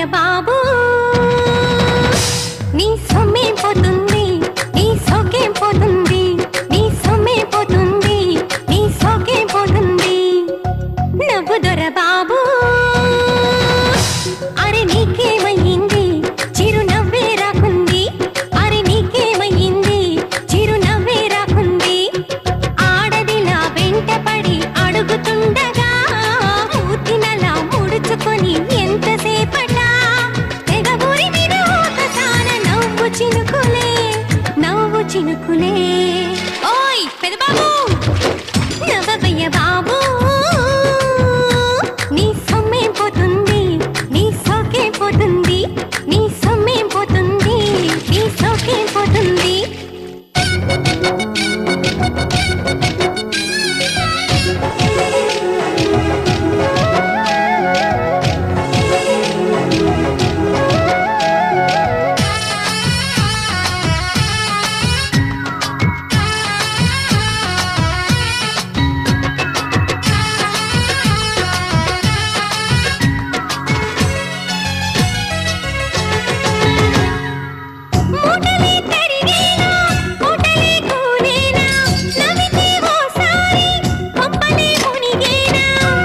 నవ్వవయ్య బాబు నీ సొమ్మేం పోతుంది నీ సోకేం పోతుంది నీ సొమ్మేం పోతుంది నీ సోకేం పోతుంది నవ్వు దొర బాబు అరే నీకేమయ్యింది చిరునవ్వే రాకుంది అరే నీకేమయ్యింది చిరునవ్వే రాకుంది ఆడదిలా వెంటపడి అడుగుతుండగా మూతినలా ముడుచుకొని ఎంతసేపట తెగ ఊరి మీద ఒకసాన నవ్వు చినుకులే నవ్వు చినుకులే ఓయ్ పెదబాబు నవ్వవయ్య బాబు నీ సొమ్మేం పోతుంది నీ సోకేం పోతుంది నీ సొమ్మేం పోతుంది నీ సోకేం పోతుంది మూటలే తరిగేనా మూటలే కూనేనా నవ్వితే ఓసారి కొంపలే మునిగేనా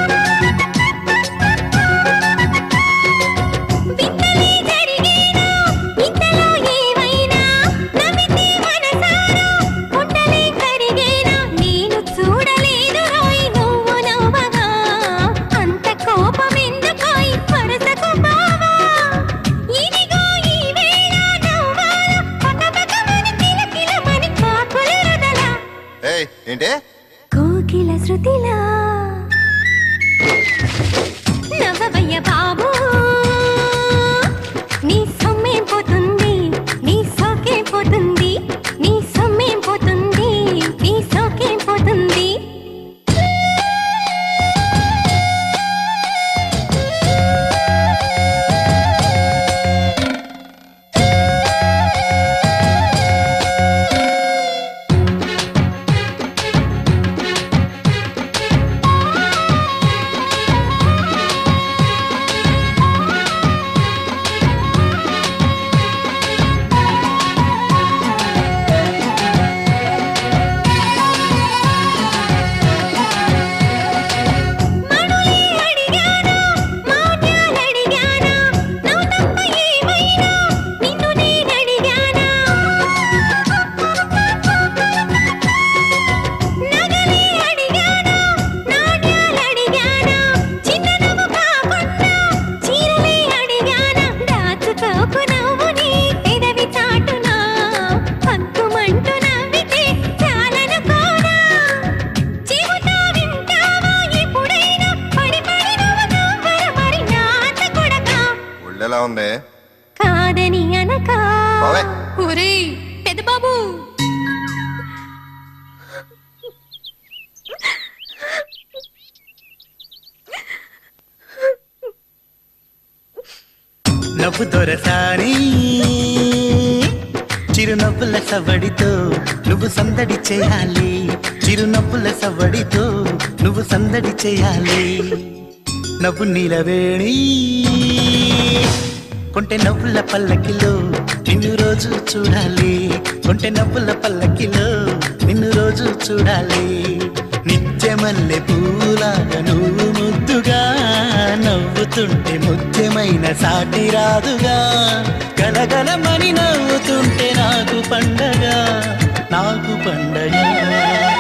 వింతలే జరిగేనా ఇంతలో ఏమైనా నవ్వితే మనసారా గుండెలే కరిగేనా నేను చూడలేదు రోయ్ నువ్వు నవ్వగా అంత కోపం ఎందుకోయ్ వరసకు బావా ఇదిగో ఈ వేళ నవ్వాల పకపకమని కిలకిలమని కాకుల రుదల ఏయ్ ఏంటే కోకిల శృతిలా నవ్వవయ్య బాబు నీ సొమ్మేం పోతుంది నీ సోకేం పోతుంది నీ సొమ్మేం పోతుంది నీ సోకేం పోతుంది మణులే అడిగానా మాట్యాలు అడిగానా నువ్వు తప్ప ఏమైనా నిన్ను నేను అడిగానా నగలే అడిగానా నాట్యాలు అడిగానా చిన్ననవ్వు కాకుండా చీరలే అడిగానా దాచుకోకు నవ్వుని పెదవి చాటునా హక్కుమంటూ నవ్వితే చాలనుకోనా చెబుతా వింటావా ఎప్పుడైనా పడి పడి నువ్వు నవ్వర మరి నాత కొడకా ఒళ్ళెలా ఉంది కాదని అనక బావే. ఒరేయ్ పెద్ద బాబు నవ్వు దొరసాని చిరునవ్వుల సవడితో నువ్వు సందడి చేయాలి చిరునవ్వుల సవడితో నువ్వు సందడి చేయాలి నవ్వు నీలవేణి కొంటె నవ్వుల పల్లకిలో నిన్ను రోజు చూడాలి కొంటె నవ్వుల పల్లకిలో నిన్ను రోజు చూడాలి నిత్యమల్లె పూలాగా నువ్వు ముద్దుగా నవ్వుతుంటే ముత్యమైన సాటి రాదుగా గలగలమని నవ్వుతుంటే నాకు పండగ నాకు పండగ